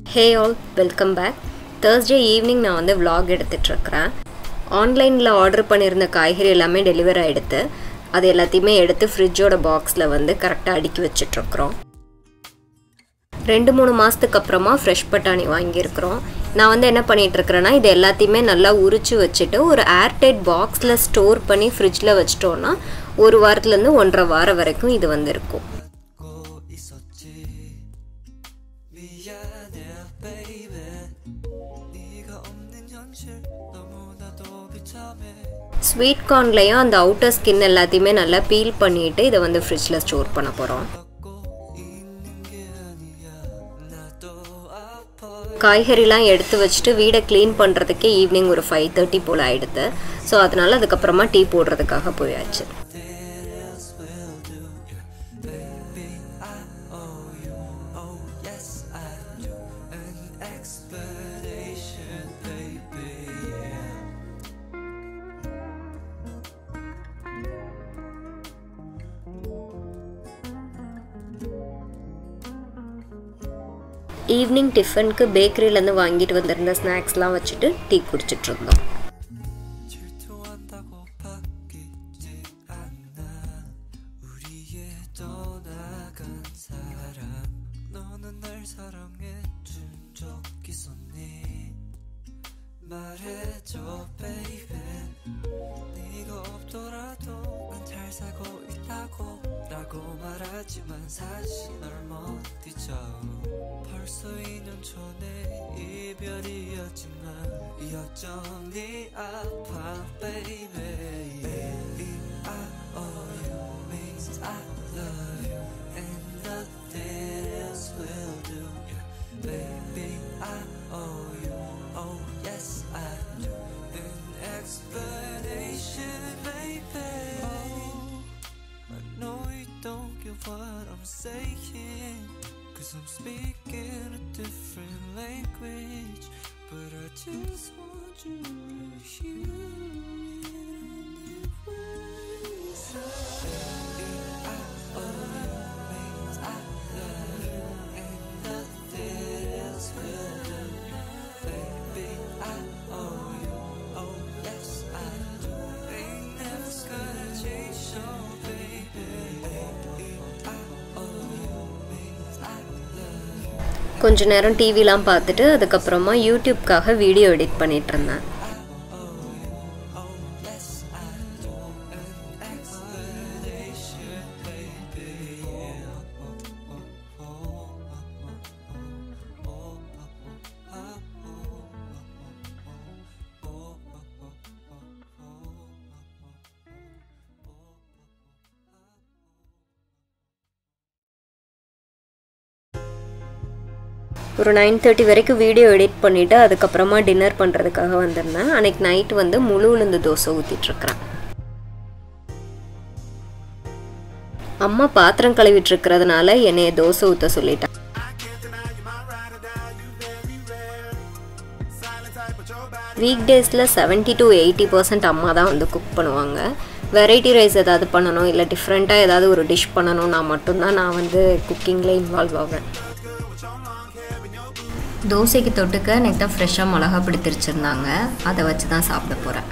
ஹே all welcome back Thursday evening நான் வந்து vlog எடுத்துட்ருக்கிறேன் ஆன்லைனில் ஆர்டர் பண்ணியிருந்த காய்கறி எல்லாமே டெலிவர் ஆகிடுது அது எல்லாத்தையுமே எடுத்து ஃப்ரிட்ஜோட பாக்ஸில் வந்து கரெக்டாக அடுக்கி வச்சிட்ருக்குறோம் ரெண்டு மூணு மாதத்துக்கு அப்புறமா ஃப்ரெஷ் பட்டாணி வாங்கியிருக்கிறோம் நான் வந்து என்ன பண்ணிகிட்ருக்கிறேன்னா இது எல்லாத்தையுமே நல்லா உரிச்சு வச்சுட்டு ஒரு ஏர்டைட் பாக்ஸில் ஸ்டோர் பண்ணி ஃப்ரிட்ஜில் வச்சிட்டோன்னா ஒரு வாரத்துலேருந்து ஒன்றரை வாரம் வரைக்கும் இது வந்து இருக்கும் ஸ்வீட் கார்ன்லேயும் அந்த அவுட்டர் ஸ்கின் எல்லாத்தையுமே நல்லா பீல் பண்ணிவிட்டு இதை வந்து ஃப்ரிட்ஜில் ஸ்டோர் பண்ண போகிறோம் காய்கறிலாம் எடுத்து வச்சுட்டு வீடை க்ளீன் பண்ணுறதுக்கே ஈவினிங் ஒரு ஃபைவ் தேர்ட்டி போல் ஆகிடுது ஸோ அதனால் அதுக்கப்புறமா டீ போடுறதுக்காக போயாச்சு ஈவினிங் டிஃபனுக்கு பேக்கரியிலேருந்து வாங்கிட்டு வந்திருந்த ஸ்நாக்ஸ்லாம் வச்சுட்டு டீ குடிச்சிட்டு இருந்தோம் 말해줘 baby 네가 없더라도 난 잘 살고 있다고 라고 말하지만 사실 널못 잊어 벌써 2년 전에 이별이었지만 여전히 아파 baby Baby I owe you means I love you and nothing else will do Baby I owe you oh yes I do an explanation baby oh, I know you don't get what I'm saying Cause I'm speaking a different language But I just want you to hear it anyways Baby, I owe you means I love you And nothing else will do Baby, I owe you, oh yes I do Ain't never gonna change, so baby Baby, I owe you means I love you கொஞ்ச நேரம் டிவிலாம் பார்த்துட்டு அதுக்கப்புறமா யூடியூப்காக video edit பண்ணிட்டு இருந்தேன் ஒரு nine thirty வரைக்கும் video edit பண்ணிவிட்டு அதுக்கப்புறமா டின்னர் பண்ணுறதுக்காக வந்திருந்தேன் அன்னைக்கு நைட் வந்து முழு உளுந்து தோசை ஊற்றிட்டுருக்குறேன் அம்மா பாத்திரம் கழுவிட்டு இருக்கிறதுனால என்னைய தோசை ஊற்ற சொல்லிட்டேன் வீக் டேஸில் செவன்ட்டி டு எயிட்டி பர்சன்ட் அம்மா தான் வந்து குக் பண்ணுவாங்க வெரைட்டி ரைஸ் ஏதாவது பண்ணணும் இல்லை டிஃப்ரெண்ட்டாக ஏதாவது ஒரு டிஷ் பண்ணணும்னா மட்டும்தான் நான் வந்து குக்கிங்கில் இன்வால்வ் ஆவேன் தோசைக்கு தொட்டுக்க எனக்கு தான் ஃப்ரெஷ்ஷாக மிளகா பிடித்திருச்சிருந்தாங்க அதை வச்சு தான் சாப்பிட போகிறேன்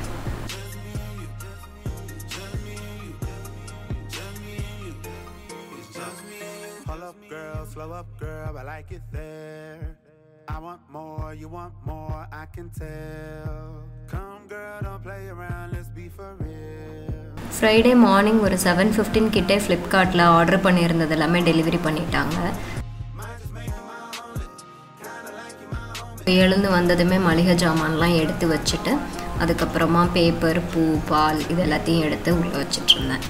Hold up, girl, slow up, girl, I like it there. I want more, you want more, I can tell. Come, girl, don't play around, let's be for real. Friday morning ஒரு செவன் ஃபிஃப்டீன் கிட்டே ஃப்ளிப்கார்ட்டில் order பண்ணியிருந்தது எல்லாமே delivery பண்ணிட்டாங்க எழுந்து வந்ததுமே மளிகை ஜாமான்லாம் எடுத்து வச்சுட்டு அதுக்கப்புறமா பேப்பர் பூ பால் இது எல்லாத்தையும் எடுத்து உள்ளே வச்சுட்டு இருந்தேன்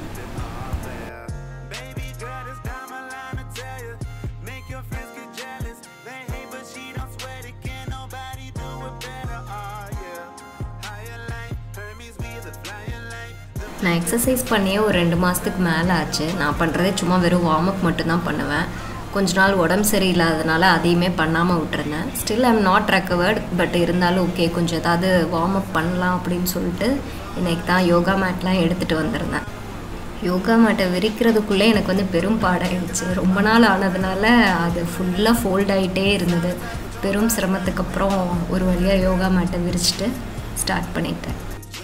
Baby girl, this time I line to tell you. Make your friends get jealous. They hate, but she don't sweat it. Can nobody do it better? Oh, yeah. Higher life, Hermes, we the flying light. The நான் exercise பண்ணியே ஒரு ரெண்டு மாதத்துக்கு மேலே ஆச்சு நான் பண்ணுறதே சும்மா வெறும் வார்ம் அப் மட்டும்தான் பண்ணுவேன் கொஞ்ச நாள் உடம்பு சரியில்லாதனால அதையுமே பண்ணாமல் விட்டுருந்தேன் still I'm not recovered but இருந்தாலும் ஓகே கொஞ்சம் ஏதாவது வார்ம் அப் பண்ணலாம் அப்படின்னு சொல்லிட்டு இன்னைக்கு தான் யோகா மேட்லாம் எடுத்துகிட்டு வந்திருந்தேன் யோகா மேட்டை விரிக்கிறதுக்குள்ளே எனக்கு வந்து பெரும் பாடாயிடுச்சு ரொம்ப நாள் ஆனதுனால அது ஃபுல்லாக ஃபோல்ட் ஆகிட்டே இருந்தது பெரும் சிரமத்துக்கு அப்புறம் ஒரு வழியாக யோகா மேட்டை விரிச்சிட்டு ஸ்டார்ட் பண்ணிட்டேன்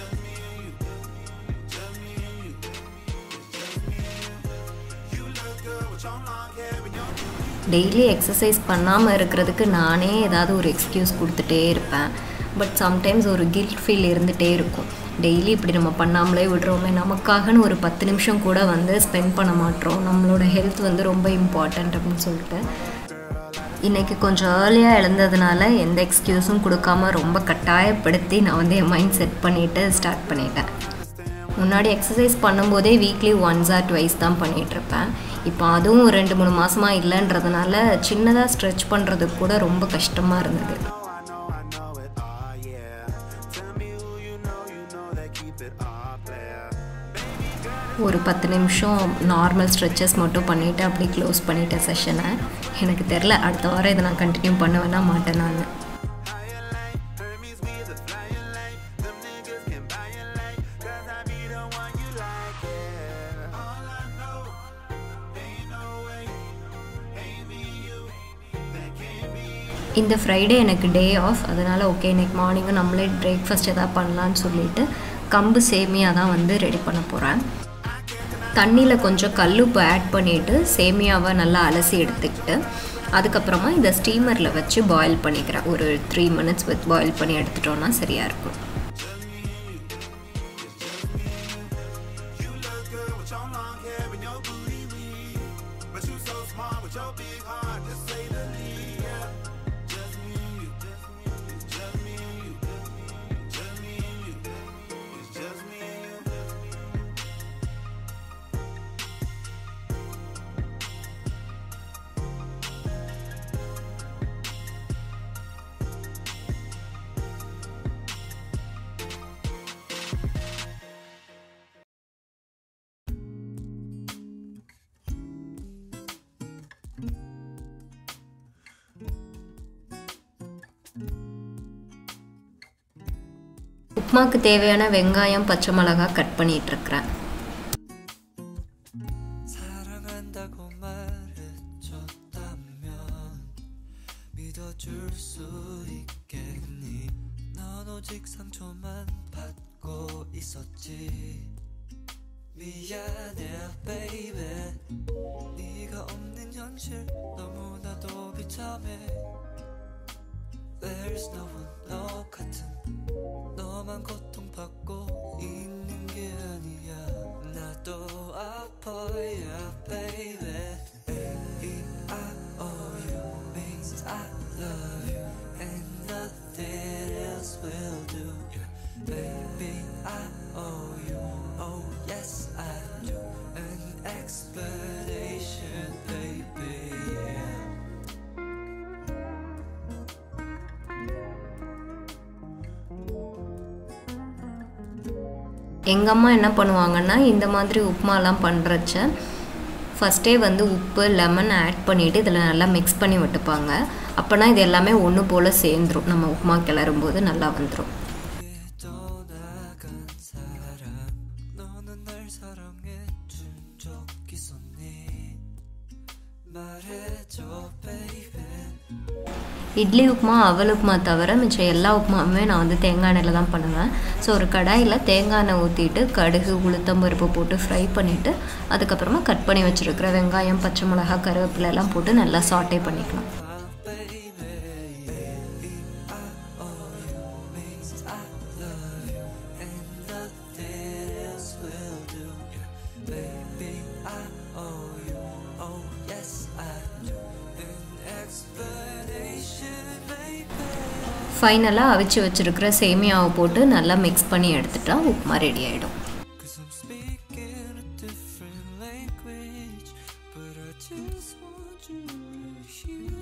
டெய்லி எக்ஸசைஸ் பண்ணாமல் இருக்கிறதுக்கு நானே ஏதாவது ஒரு எக்ஸ்கியூஸ் கொடுத்துட்டே இருப்பேன் பட் சம்டைம்ஸ் ஒரு கில்ட் ஃபீல் இருந்துகிட்டே இருக்கும் டெய்லி இப்படி நம்ம பண்ணாமலே விடுறோமே நமக்காகன்னு ஒரு பத்து நிமிஷம் கூட வந்து ஸ்பெண்ட் பண்ண மாட்டோம் நம்மளோட ஹெல்த் வந்து ரொம்ப இம்பார்ட்டண்ட் அப்படின்னு சொல்லிட்டு இன்றைக்கி கொஞ்சம் ஏர்லியாக எழுந்ததுனால எந்த எக்ஸ்கியூஸும் கொடுக்காம ரொம்ப கட்டாயப்படுத்தி நான் வந்து என் மைண்ட் செட் பண்ணிவிட்டு ஸ்டார்ட் பண்ணிட்டேன் முன்னாடி எக்ஸசைஸ் பண்ணும்போதே வீக்லி ஒன்ஸ் ஆர் ட்வைஸ் தான் பண்ணிகிட்ருப்பேன் இப்போ அதுவும் ஒரு ரெண்டு மூணு மாதமாக இல்லைன்றதுனால சின்னதாக ஸ்ட்ரெச் பண்ணுறதுக்கு கூட ரொம்ப கஷ்டமாக இருந்தது I know, I know it, oh yeah. Tell me who you know, you know that keep it all player. ஒரு பத்து நிமிஷம் நார்மல் ஸ்ட்ரெச்சஸ் மட்டும் பண்ணிவிட்டு அப்படியே க்ளோஸ் பண்ணிட்டேன் செஷனை எனக்கு தெரில அடுத்த வாரம் இதை நான் கண்டினியூ பண்ணுவேன்னா மாட்டேன் நான் Higher light, Hermes be the flying light. Them niggas can buy your light, cause I be the one you like, yeah. All I know, ain't no way, ain't me you, that can't be you. இந்த Friday எனக்கு day of அதனால் okay இன்னைக்கு மார்னிங்கும் நம்மளே breakfast எதாவது பண்ணலான்னு சொல்லிட்டு கம்பு சேமியா தான் வந்து ரெடி பண்ண போகிறேன் தண்ணியில் கொஞ்சம் கல்லுப்பு ஆட் பண்ணிவிட்டு சேமியாவை நல்லா அலசி எடுத்துக்கிட்டு அதுக்கப்புறமா இதை ஸ்டீமரில் வச்சு பாயில் பண்ணிக்கிறேன் ஒரு த்ரீ மினிட்ஸ் வித் பாயில் பண்ணி எடுத்துட்டோன்னா சரியாக இருக்கும் You look good with your long hair and your booty weed. But you so smart with your big heart, just say the least. Yeah. Just me and you. It's just me and you. Just me and you. It's just me and you. உப்புமாக்கு தேவையான வெங்காயம் பச்சை மிளகாய் cut பண்ணிகிட்ருக்கிறேன் 사랑한다고 말해줬다면 믿어줄 수 있겠니 넌 오직 상처만 받고 있었지 미안해 baby 네가 없는 현실 너무나도 비참해 There's no one 너 같은 너만 고통받고 있는 게 아니야 나도 아파야 baby A-I-O-U means I love you and nothing else will do baby I owe you oh yes I do an explanation baby yeah எங்கள் அம்மா என்ன பண்ணுவாங்கன்னா இந்த மாதிரி உப்புமாலாம் பண்ணுறச்ச ஃபஸ்ட்டே வந்து உப்பு லெமன் ஆட் பண்ணிவிட்டு இதில் நல்லா மிக்ஸ் பண்ணி விட்டுப்பாங்க அப்போனா இது எல்லாமே ஒன்று போல் சேர்ந்துரும் நம்ம உப்புமா கிளறும் போது நல்லா வந்துடும் 떠나간 사람 너는 날 사랑해 준 적 있었니 말해줘 baby இட்லி உப்புமா அவல் உப்புமா தவிர மிச்சம் எல்லா உப்புமாவுமே நான் வந்து தேங்காய் எண்ணெயில் தான் பண்ணுவேன் ஸோ ஒரு கடாயில் தேங்காய் எண்ணெய் ஊற்றிட்டு கடுகு உளுத்தம் பருப்பு போட்டு ஃப்ரை பண்ணிவிட்டு அதுக்கப்புறமா கட் பண்ணி வச்சுருக்கிற வெங்காயம் பச்சை மிளகாய் கருவேப்பிலை எல்லாம் போட்டு நல்லா சாட்டே பண்ணிக்கலாம் nothing else will do baby I owe you oh yes I do an explanation baby ஃபைனலாக அவிச்சு வச்சுருக்கிற சேமியாவை போட்டு நல்லா மிக்ஸ் பண்ணி எடுத்துட்டா உப்புமா ரெடி ஆகிடும் Cause I'm speaking a different language But I just want you to hear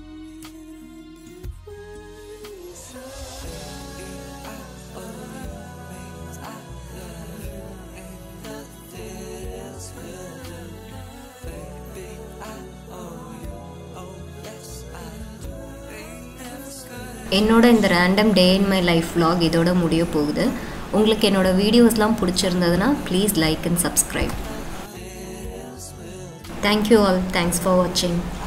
it anyways I owe you means I love you And nothing else will do Baby, I owe you Oh yes, I do Ain't never gonna என்னோட இந்த random day in my life vlog இதோட முடிய போகுது உங்களுக்கு என்னோட வீடியோஸ்லாம் பிடிச்சிருந்ததுன்னா please like and subscribe thank you all thanks for வாட்சிங்